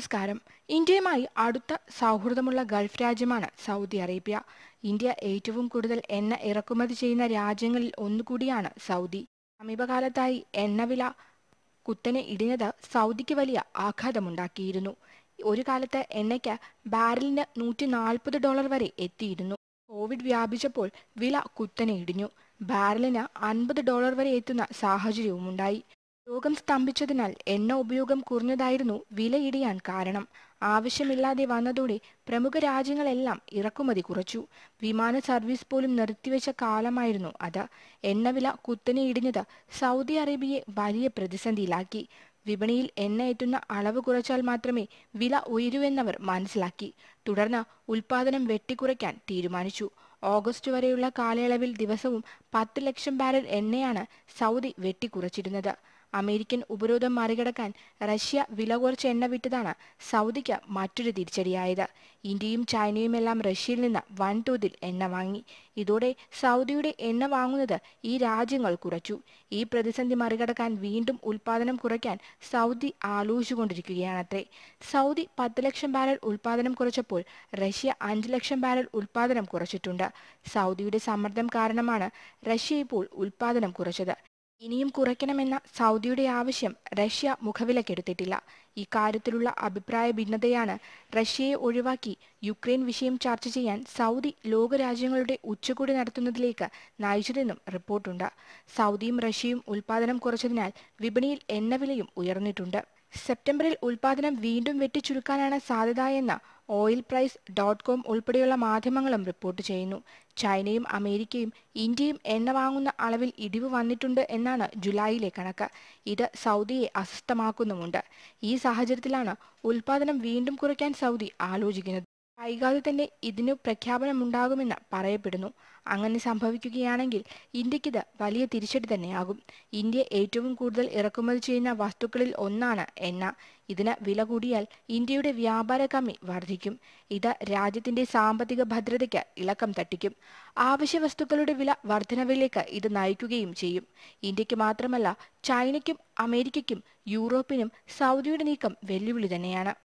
നമസ്കാരം ഇന്ത്യയുമായി അടുത്ത സൗഹൃദമുള്ള ഗൾഫ് രാജ്യമാണ് സൗദി അറേബ്യ ഇന്ത്യ ഏറ്റവും കൂടുതൽ എണ്ണ ഇറക്കുമതി ചെയ്യുന്ന രാജ്യങ്ങളിൽ ഒന്നുകൂടിയാണ് സൗദി സമീപകാലത്തായി എണ്ണവില കുത്തനെ ഇടിഞ്ഞത് സൗദിക്ക് വലിയ ആഘാതമുണ്ടാക്കിയിരുന്നു ഒരു കാലത്ത് എണ്ണയ്ക്ക് ബാരലിന് നൂറ്റി നാൽപ്പത് ഡോളർ വരെ എത്തിയിരുന്നു കോവിഡ് വ്യാപിച്ചപ്പോൾ വില കുത്തനെ ഇടിഞ്ഞു ബാരലിന് അൻപത് ഡോളർ വരെ എത്തുന്ന സാഹചര്യവുമുണ്ടായി രോഗം സ്തംഭിച്ചതിനാൽ എണ്ണ ഉപയോഗം കുറഞ്ഞതായിരുന്നു വില ഇടിയാൻ കാരണം ആവശ്യമില്ലാതെ വന്നതോടെ പ്രമുഖ രാജ്യങ്ങളെല്ലാം ഇറക്കുമതി കുറച്ചു വിമാന സർവീസ് പോലും നിർത്തിവെച്ച കാലമായിരുന്നു അത് എണ്ണവില കുത്തനെ ഇടിഞ്ഞത് സൗദി അറേബ്യയെ വലിയ പ്രതിസന്ധിയിലാക്കി വിപണിയിൽ എണ്ണ എത്തുന്ന അളവ് കുറച്ചാൽ മാത്രമേ വില ഉയരൂവെന്നവർ മനസ്സിലാക്കി തുടർന്ന് ഉൽപാദനം വെട്ടിക്കുറയ്ക്കാൻ തീരുമാനിച്ചു ഓഗസ്റ്റ് വരെയുള്ള കാലയളവിൽ ദിവസവും പത്ത് ലക്ഷം ബാരൽ എണ്ണയാണ് സൗദി വെട്ടിക്കുറച്ചിരുന്നത് അമേരിക്കൻ ഉപരോധം മറികടക്കാൻ റഷ്യ വില കുറച്ച് എണ്ണ വിറ്റതാണ് സൗദിക്ക് മറ്റൊരു തിരിച്ചടിയായത് ഇന്ത്യയും ചൈനയുമെല്ലാം റഷ്യയിൽ നിന്ന് വൻതോതിൽ എണ്ണ വാങ്ങി ഇതോടെ സൗദിയുടെ എണ്ണ വാങ്ങുന്നത് ഈ രാജ്യങ്ങൾ കുറച്ചു ഈ പ്രതിസന്ധി മറികടക്കാൻ വീണ്ടും ഉൽപാദനം കുറയ്ക്കാൻ സൗദി ആലോചിച്ചുകൊണ്ടിരിക്കുകയാണത്രേ സൗദി പത്ത് ലക്ഷം ബാരൽ ഉൽപാദനം കുറച്ചപ്പോൾ റഷ്യ അഞ്ച് ലക്ഷം ബാരൽ ഉൽപാദനം കുറച്ചിട്ടുണ്ട് സൗദിയുടെ സമ്മർദ്ദം കാരണമാണ് റഷ്യ ഇപ്പോൾ ഉൽപാദനം കുറച്ചത് ഇനിയും കുറയ്ക്കണമെന്ന സൗദിയുടെ ആവശ്യം റഷ്യ മുഖവിലക്കെടുത്തിട്ടില്ല ഇക്കാര്യത്തിലുള്ള അഭിപ്രായ ഭിന്നതയാണ് റഷ്യയെ ഒഴിവാക്കി യുക്രൈൻ വിഷയം ചർച്ച ചെയ്യാൻ സൗദി ലോകരാജ്യങ്ങളുടെ ഉച്ചകോടി നടത്തുന്നതിലേക്ക് നയിച്ചതെന്നും റിപ്പോർട്ടുണ്ട് സൗദിയും റഷ്യയും ഉൽപാദനം കുറച്ചതിനാൽ വിപണിയിൽ എണ്ണവിലയും ഉയർന്നിട്ടുണ്ട് സെപ്റ്റംബറിൽ ഉൽപാദനം വീണ്ടും വെട്ടിച്ചുരുക്കാനാണ് സാധ്യതയെന്ന് ഓയിൽ പ്രൈസ് ഡോട്ട് കോം ഉൾപ്പെടെയുള്ള മാധ്യമങ്ങളും റിപ്പോർട്ട് ചെയ്യുന്നു ചൈനയും അമേരിക്കയും ഇന്ത്യയും എണ്ണ വാങ്ങുന്ന അളവിൽ ഇടിവ് വന്നിട്ടുണ്ട് എന്നാണ് ജൂലൈയിലെ കണക്ക് ഇത് സൗദിയെ അസ്വസ്ഥമാക്കുന്നുമുണ്ട് ഈ സാഹചര്യത്തിലാണ് ഉൽപാദനം വീണ്ടും കുറയ്ക്കാൻ സൗദി ആലോചിക്കുന്നത് വൈകാതെ തന്നെ ഇതിനു പ്രഖ്യാപനമുണ്ടാകുമെന്ന് പറയപ്പെടുന്നു അങ്ങനെ സംഭവിക്കുകയാണെങ്കിൽ ഇന്ത്യക്കിത് വലിയ തിരിച്ചടി തന്നെയാകും ഇന്ത്യ ഏറ്റവും കൂടുതൽ ഇറക്കുമതി ചെയ്യുന്ന വസ്തുക്കളിൽ ഒന്നാണ് എണ്ണ ഇതിന് വില കൂടിയാൽ ഇന്ത്യയുടെ വ്യാപാര കമ്മി വർദ്ധിക്കും ഇത് രാജ്യത്തിന്റെ സാമ്പത്തിക ഭദ്രതയ്ക്ക് ഇളക്കം തട്ടിക്കും ആവശ്യ വസ്തുക്കളുടെ വില വർധനവിലേക്ക് ഇത് നയിക്കുകയും ചെയ്യും ഇന്ത്യക്ക് മാത്രമല്ല ചൈനയ്ക്കും അമേരിക്കയ്ക്കും യൂറോപ്പിനും സൗദിയുടെ നീക്കം വെല്ലുവിളി തന്നെയാണ്